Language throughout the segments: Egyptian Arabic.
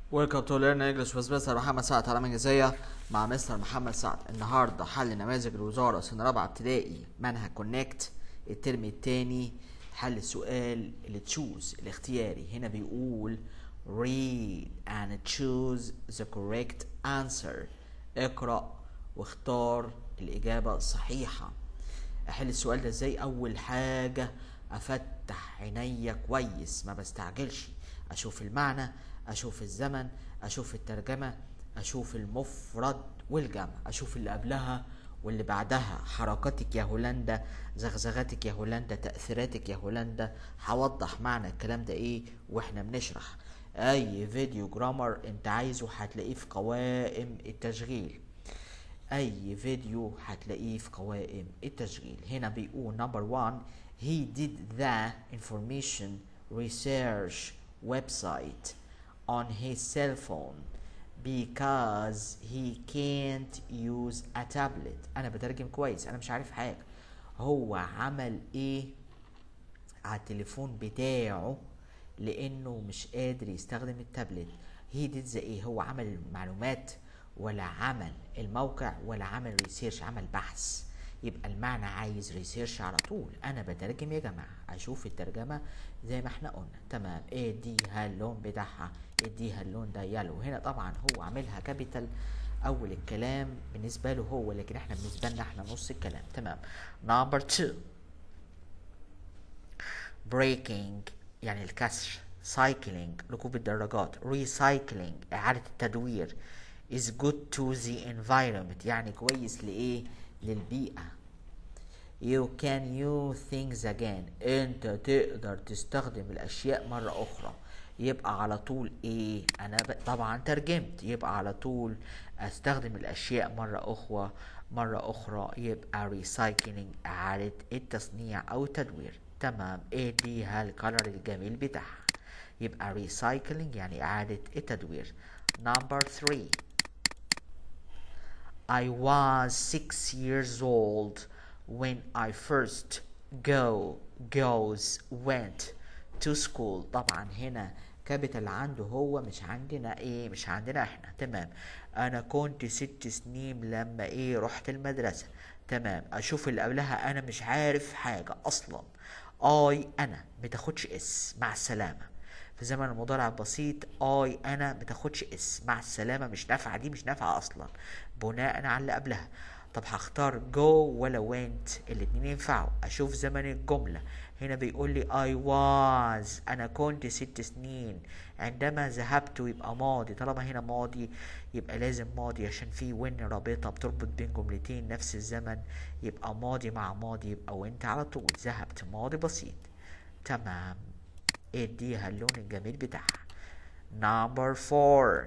Welcome to Learn English with Mr. محمد سعد تعليم إنجليزية مع مستر محمد سعد النهاردة حل نماذج الوزارة سنة رابعة ابتدائي منهج كونكت الترم التاني حل السؤال اللي تشوز الاختياري هنا بيقول read and choose the correct answer اقرأ واختار الإجابة الصحيحة احل السؤال ده ازاي اول حاجة افتح عينيا كويس ما بستعجلش اشوف المعنى اشوف الزمن اشوف الترجمة اشوف المفرد والجمع اشوف اللي قبلها واللي بعدها حركاتك يا هولندا زغزغاتك يا هولندا تأثيراتك يا هولندا هوضح معنى الكلام ده ايه واحنا بنشرح اي فيديو جرامر انت عايزه هتلاقيه في قوائم التشغيل اي فيديو هتلاقيه في قوائم التشغيل هنا بيقول number one he did the information research website on his cell phone because he can't use a tablet انا بترجم كويس انا مش عارف حاجه هو عمل ايه على التليفون بتاعه لانه مش قادر يستخدم التابلت هي دي زي ايه هو عمل المعلومات ولا عمل الموقع ولا عمل ريسيرش عمل بحث يبقى المعنى عايز ريسيرش على طول انا بترجم يا جماعه اشوف الترجمه زي ما احنا قلنا تمام ايه دي اللون بتاعها اديها اللون ده يلو هنا طبعا هو عاملها كابيتال اول الكلام بالنسبه له هو لكن احنا بالنسبه لنا احنا نص الكلام تمام نمبر 2 بريكنج يعني الكسر سايكلينج ركوب الدراجات ريسايكلينج اعاده التدوير is good to the environment يعني كويس لإيه للبيئة you can use things again انت تقدر تستخدم الاشياء مرة اخرى يبقى على طول ايه انا ب... طبعا ترجمت يبقى على طول استخدم الاشياء مرة اخرى مرة اخرى يبقى recycling اعادة التصنيع او التدوير تمام ايه دي هالكالر الجميل بتاعها يبقى recycling يعني اعادة التدوير number 3 I was six years old when I first go goes went to school طبعا هنا كابيتال عنده هو مش عندنا ايه مش عندنا احنا تمام انا كنت ست سنين لما ايه رحت المدرسة تمام اشوف اللي قبلها انا مش عارف حاجة اصلا اي انا بتاخدش اس مع السلامة في زمن المضارع البسيط اي انا بتاخدش اس مع السلامه مش نافعه دي مش نافعه اصلا بناء على اللي قبلها طب هختار جو ولا وينت الاتنين ينفعوا اشوف زمن الجمله هنا بيقول لي I was انا كنت ست سنين عندما ذهبت يبقى ماضي طالما هنا ماضي يبقى لازم ماضي عشان في وين رابطة بتربط بين جملتين نفس الزمن يبقى ماضي مع ماضي يبقى وانت على طول ذهبت ماضي بسيط تمام اديها اللون الجميل بتاعها number four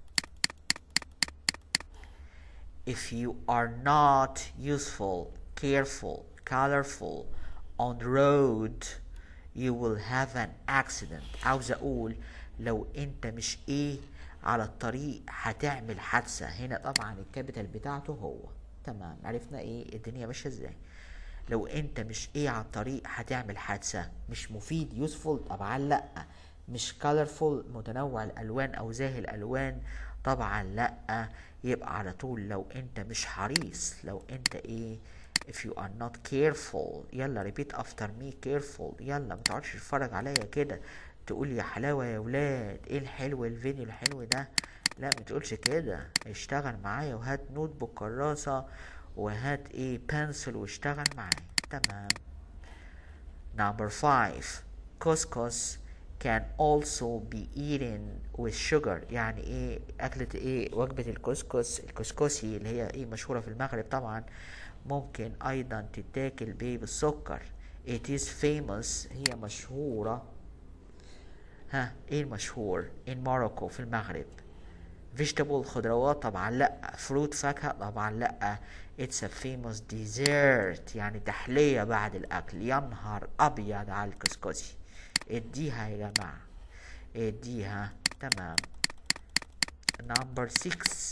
if you are not useful careful colorful on the road you will have an accident عاوز اقول لو انت مش ايه على الطريق هتعمل حادثة هنا طبعا الكابيتال بتاعته هو تمام عرفنا ايه الدنيا ماشية ازاي لو انت مش ايه على الطريق هتعمل حادثة مش مفيد يوسفول طبعا لا مش colorful متنوع الالوان او زاهي الالوان طبعا لا يبقى على طول لو انت مش حريص لو انت ايه if you are not careful يلا repeat after me careful يلا ما تقعدش تتفرج عليا كده تقول يا حلاوة يا ولاد ايه الحلو الفيديو الحلو ده لا ما تقولش كده اشتغل معايا وهات نوت بوك كراسة وهات ايه بنسل واشتغل معايا تمام number five couscous can also be eaten with sugar يعني ايه اكلة ايه وجبة الكسكس الكسكسي اللي هي ايه مشهورة في المغرب طبعا ممكن ايضا تتاكل بيه بالسكر it is famous هي مشهورة ها ايه المشهور in Morocco في المغرب vegetable خضروات طبعا لا فروت فاكهة طبعا لا it's a famous dessert يعني تحلية بعد الأكل يا نهار أبيض على الكسكسي اديها يا جماعة اديها تمام number six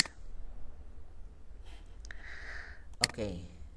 okay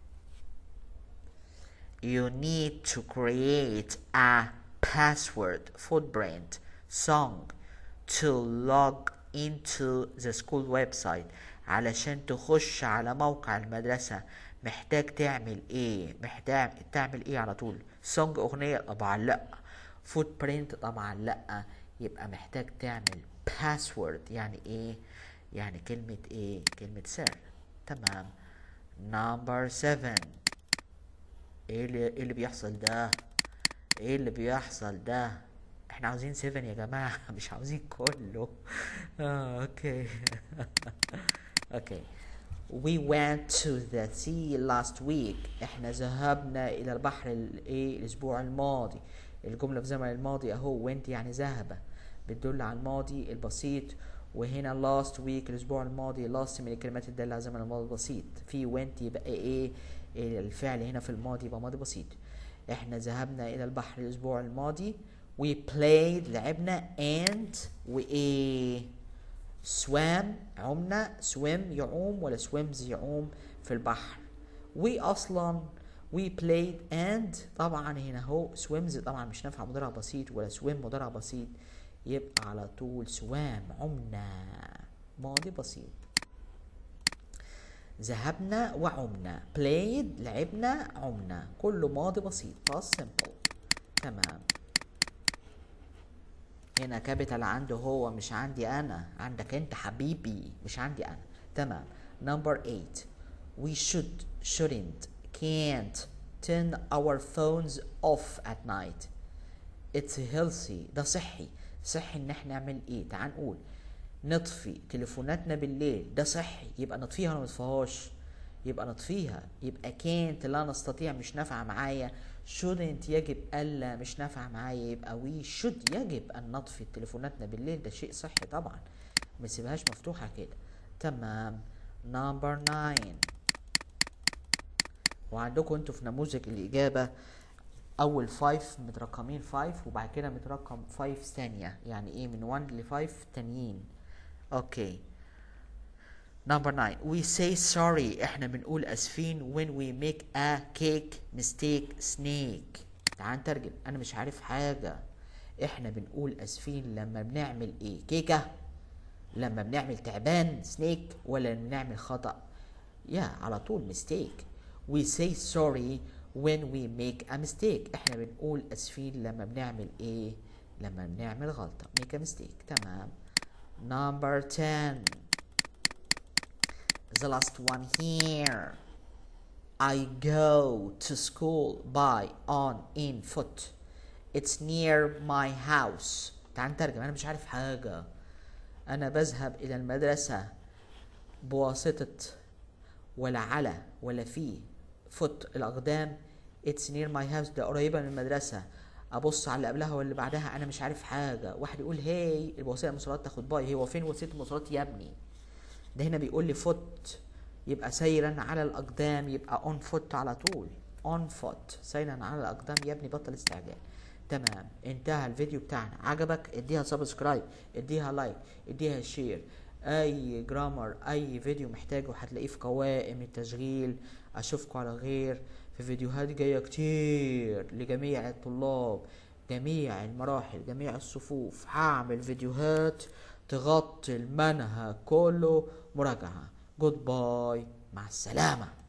you need to create a password footprint song to log into the school website علشان تخش على موقع المدرسة محتاج تعمل ايه محتاج تعمل ايه على طول سونج اغنية طبعا لا فوت برينت طبعا لا يبقى محتاج تعمل باسورد يعني ايه يعني كلمة ايه كلمة سر تمام نمبر 7 ايه اللي ايه اللي بيحصل ده ايه اللي بيحصل ده احنا عاوزين 7 يا جماعة مش عاوزين كله اه اوكي اوكي We went to the sea last week احنا ذهبنا الى البحر الايه الاسبوع الماضي الجملة في زمن الماضي اهو went يعني ذهب بتدل على الماضي البسيط وهنا last week الاسبوع الماضي last من الكلمات الدالة على زمن الماضي البسيط في went يبقى ايه الفعل هنا في الماضي يبقى ماضي بسيط احنا ذهبنا الى البحر الاسبوع الماضي we played لعبنا and وايه swam عمنا swim يعوم ولا swims يعوم في البحر we اصلا we played and طبعا هنا هو swims طبعا مش نافع مضارع بسيط ولا swim مضارع بسيط يبقى على طول swam عمنا ماضي بسيط ذهبنا وعمنا played لعبنا عمنا كله ماضي بسيط past simple تمام هنا كابيتال عنده هو مش عندي انا عندك انت حبيبي مش عندي انا تمام نمبر 8 we should shouldn't can't turn our phones off at night it's healthy ده صحي صحي ان احنا نعمل ايه تعال نقول نطفي تليفوناتنا بالليل ده صحي يبقى نطفيها ولا نطفيهاش يبقى نطفيها يبقى كانت لا نستطيع مش نافعة معايا shouldn't يجب ألا مش نافعة معايا يبقى we should يجب أن نطفي تليفوناتنا بالليل ده شيء صحي طبعا ما نسيبهاش مفتوحة كده تمام نمبر 9 وعندكم انتوا في نموذج الإجابة أول 5 مترقمين 5 وبعد كده مترقم 5 ثانية يعني إيه من 1 ل 5 تانيين أوكي Number 9 we say sorry احنا بنقول اسفين when we make a cake mistake snake تعال نترجم انا مش عارف حاجة احنا بنقول اسفين لما بنعمل ايه كيكة لما بنعمل تعبان سنيك ولا بنعمل خطأ يا على طول mistake we say sorry when we make a mistake احنا بنقول اسفين لما بنعمل ايه لما بنعمل غلطة make a mistake تمام number 10 the last one here I go to school by on in foot it's near my house تعال نترجم انا مش عارف حاجة انا بذهب الى المدرسة بواسطة ولا على ولا في فوت الاقدام it's near my house ده قريبة من المدرسة ابص على اللي قبلها واللي بعدها انا مش عارف حاجة واحد يقول هي الوسائل المواصلات تاخد باي هو فين وسيلة المواصلات يا ابني ده هنا بيقول لي فوت يبقى سيرا على الاقدام يبقى اون فوت على طول اون فوت سيرا على الاقدام يا ابني بطل استعجال تمام انتهى الفيديو بتاعنا عجبك اديها سبسكرايب اديها لايك اديها شير اي جرامر اي فيديو محتاجه هتلاقيه في قوائم التشغيل اشوفكم على خير في فيديوهات جايه كتير لجميع الطلاب جميع المراحل جميع الصفوف هعمل فيديوهات تغطي المنهج كله مراجعة جود باي مع السلامة